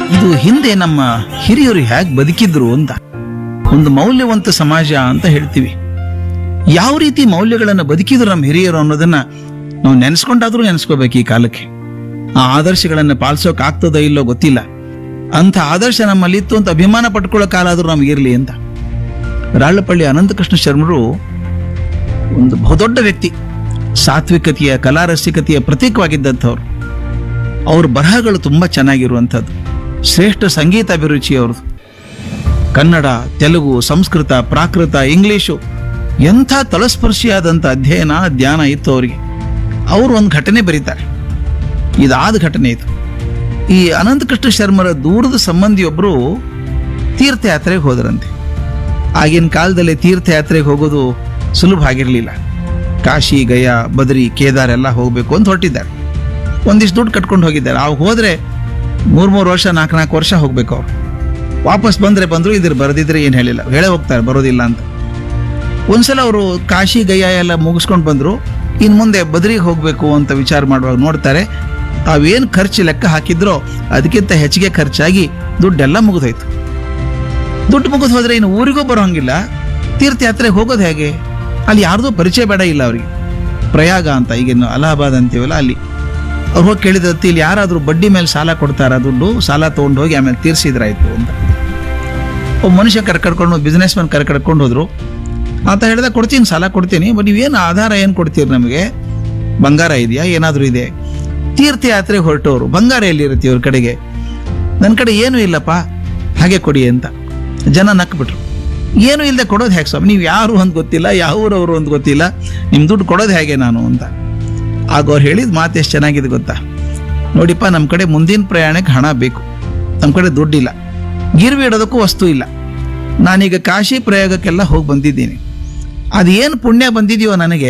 ಇದು ಹಿಂದೆ ನಮ್ಮ ಹಿರಿಯರು ಹೇಗೆ ಬದುಕಿದ್ರು ಅಂತ ಒಂದು ಮೌಲ್ಯವಂತ ಸಮಾಜ ಅಂತ ಹೇಳ್ತೀವಿ ಯಾವ ರೀತಿ ಮೌಲ್ಯಗಳನ್ನು ಬದುಕಿದ್ರು ನಮ್ಮ ಹಿರಿಯರು ಅನ್ನೋದನ್ನ ನಾವು ನೆನೆಸ್ಕೊಂಡಾದ್ರೂ ನೆನೆಸ್ಕೋಬೇಕು ಈ ಕಾಲಕ್ಕೆ ಆ ಆದರ್ಶಗಳನ್ನು ಪಾಲಿಸೋಕೆ ಆಗ್ತದೋ ಇಲ್ಲೋ ಗೊತ್ತಿಲ್ಲ ಅಂಥ ಆದರ್ಶ ನಮ್ಮಲ್ಲಿ ಇತ್ತು ಅಂತ ಅಭಿಮಾನ ಪಟ್ಕೊಳ್ಳೋ ಕಾಲ ಆದ್ರೂ ನಮಗಿರ್ಲಿ ಅಂತ ರಾಳ್ಳಪಳ್ಳಿ ಅನಂತಕೃಷ್ಣ ಶರ್ಮರು ಒಂದು ಬಹುದೊಡ್ಡ ವ್ಯಕ್ತಿ ಸಾತ್ವಿಕತೆಯ ಕಲಾರಸಿಕತೆಯ ಪ್ರತೀಕವಾಗಿದ್ದಂಥವ್ರು ಅವ್ರ ಬರಹಗಳು ತುಂಬ ಚೆನ್ನಾಗಿರುವಂಥದ್ದು ಶ್ರೇಷ್ಠ ಸಂಗೀತ ಅಭಿರುಚಿ ಅವ್ರದ್ದು ಕನ್ನಡ ತೆಲುಗು ಸಂಸ್ಕೃತ ಪ್ರಾಕೃತ ಇಂಗ್ಲಿಷು ಎಂಥ ತಲಸ್ಪರ್ಶಿಯಾದಂಥ ಅಧ್ಯಯನ ಧ್ಯಾನ ಇತ್ತು ಅವರಿಗೆ ಅವರು ಒಂದು ಘಟನೆ ಬರೀತಾರೆ ಇದಾದ ಘಟನೆ ಇದು ಈ ಅನಂತಕೃಷ್ಣ ಶರ್ಮರ ದೂರದ ಸಂಬಂಧಿಯೊಬ್ಬರು ತೀರ್ಥಯಾತ್ರೆಗೆ ಹೋದರಂತೆ ಆಗಿನ ಕಾಲದಲ್ಲಿ ತೀರ್ಥಯಾತ್ರೆಗೆ ಹೋಗೋದು ಸುಲಭ ಆಗಿರಲಿಲ್ಲ ಕಾಶಿ ಗಯಾ ಬದ್ರಿ ಕೇದಾರ್ ಎಲ್ಲ ಹೋಗಬೇಕು ಅಂತ ಹೊರಟಿದ್ದಾರೆ ಒಂದಿಷ್ಟು ದುಡ್ಡು ಕಟ್ಕೊಂಡು ಹೋಗಿದ್ದಾರೆ ಅವಾಗ ಹೋದ್ರೆ ಮೂರ್ ಮೂರು ವರ್ಷ ನಾಲ್ಕು ನಾಲ್ಕು ವರ್ಷ ಹೋಗ್ಬೇಕು ಅವ್ರು ವಾಪಸ್ ಬಂದ್ರೆ ಬಂದ್ರು ಇದ್ರ ಬರದಿದ್ರೆ ಏನು ಹೇಳಿಲ್ಲ ಹೇಳೇ ಹೋಗ್ತಾರೆ ಬರೋದಿಲ್ಲ ಅಂತ ಒಂದ್ಸಲ ಅವರು ಕಾಶಿ ಗಯಾ ಎಲ್ಲ ಮುಗಿಸ್ಕೊಂಡು ಬಂದ್ರು ಇನ್ನು ಮುಂದೆ ಬದ್ರಿಗೆ ಹೋಗಬೇಕು ಅಂತ ವಿಚಾರ ಮಾಡುವಾಗ ನೋಡ್ತಾರೆ ತಾವೇನು ಖರ್ಚು ಲೆಕ್ಕ ಹಾಕಿದ್ರೋ ಅದಕ್ಕಿಂತ ಹೆಚ್ಚಿಗೆ ಖರ್ಚಾಗಿ ದುಡ್ಡೆಲ್ಲ ಮುಗಿದೋಯ್ತು ದುಡ್ಡು ಮುಗಿದು ಹೋದ್ರೆ ಇನ್ನು ಊರಿಗೂ ಬರೋ ಹಂಗಿಲ್ಲ ತೀರ್ಥಯಾತ್ರೆಗೆ ಹೋಗೋದು ಹೇಗೆ ಅಲ್ಲಿ ಯಾರ್ದೂ ಪರಿಚಯ ಬೇಡ ಇಲ್ಲ ಅವ್ರಿಗೆ ಪ್ರಯಾಗ ಅಂತ ಈಗಿನ ಅಲಹಾಬಾದ್ ಅಂತೀವಲ್ಲ ಅಲ್ಲಿ ಅವ್ರು ಹೋಗಿ ಕೇಳಿದಂತೆ ಇಲ್ಲಿ ಯಾರಾದರೂ ಬಡ್ಡಿ ಮೇಲೆ ಸಾಲ ಕೊಡ್ತಾರ ದುಡ್ಡು ಸಾಲ ತೊಗೊಂಡು ಹೋಗಿ ಆಮೇಲೆ ತೀರ್ಸಿದ್ರಾಯ್ತು ಅಂತ ಒಬ್ಬ ಮನುಷ್ಯ ಕರ್ಕಡ್ಕೊಂಡು ಬಿಸ್ನೆಸ್ ಮ್ಯಾನ್ ಕರ್ಕಡ್ಕೊಂಡು ಹೋದ್ರು ಆತ ಹೇಳ್ದ ಕೊಡ್ತೀನಿ ಸಾಲ ಕೊಡ್ತೀನಿ ಬಟ್ ನೀವೇನು ಆಧಾರ ಏನು ಕೊಡ್ತೀರಿ ನಮಗೆ ಬಂಗಾರ ಇದೆಯಾ ಏನಾದರೂ ಇದೆ ತೀರ್ಥಯಾತ್ರೆಗೆ ಹೊರಟವರು ಬಂಗಾರ ಎಲ್ಲಿರುತ್ತೆ ಇವ್ರ ಕಡೆಗೆ ನನ್ನ ಕಡೆ ಏನೂ ಇಲ್ಲಪ್ಪ ಹಾಗೆ ಕೊಡಿ ಅಂತ ಜನ ನಕ್ಬಿಟ್ರು ಏನು ಇಲ್ಲದೆ ಕೊಡೋದು ಹೇಗೆ ಸ್ವಾಮಿ ನೀವು ಯಾರು ಅಂತ ಗೊತ್ತಿಲ್ಲ ಯಾವ ಊರವರು ಅಂತ ಗೊತ್ತಿಲ್ಲ ನಿಮ್ಮ ದುಡ್ಡು ಕೊಡೋದು ಹೇಗೆ ನಾನು ಅಂತ ಆಗ ಅವ್ರು ಹೇಳಿದ ಮಾತು ಎಷ್ಟು ಚೆನ್ನಾಗಿದೆ ಗೊತ್ತಾ ನೋಡಿಪ್ಪ ನಮ್ಮ ಕಡೆ ಮುಂದಿನ ಪ್ರಯಾಣಕ್ಕೆ ಹಣ ಬೇಕು ನಮ್ಮ ಕಡೆ ದುಡ್ಡಿಲ್ಲ ಗಿರ್ವಿ ಇಡೋದಕ್ಕೂ ವಸ್ತು ಇಲ್ಲ ನಾನೀಗ ಕಾಶಿ ಪ್ರಯೋಗಕ್ಕೆಲ್ಲ ಹೋಗಿ ಬಂದಿದ್ದೀನಿ ಅದು ಏನು ಪುಣ್ಯ ಬಂದಿದೆಯೋ ನನಗೆ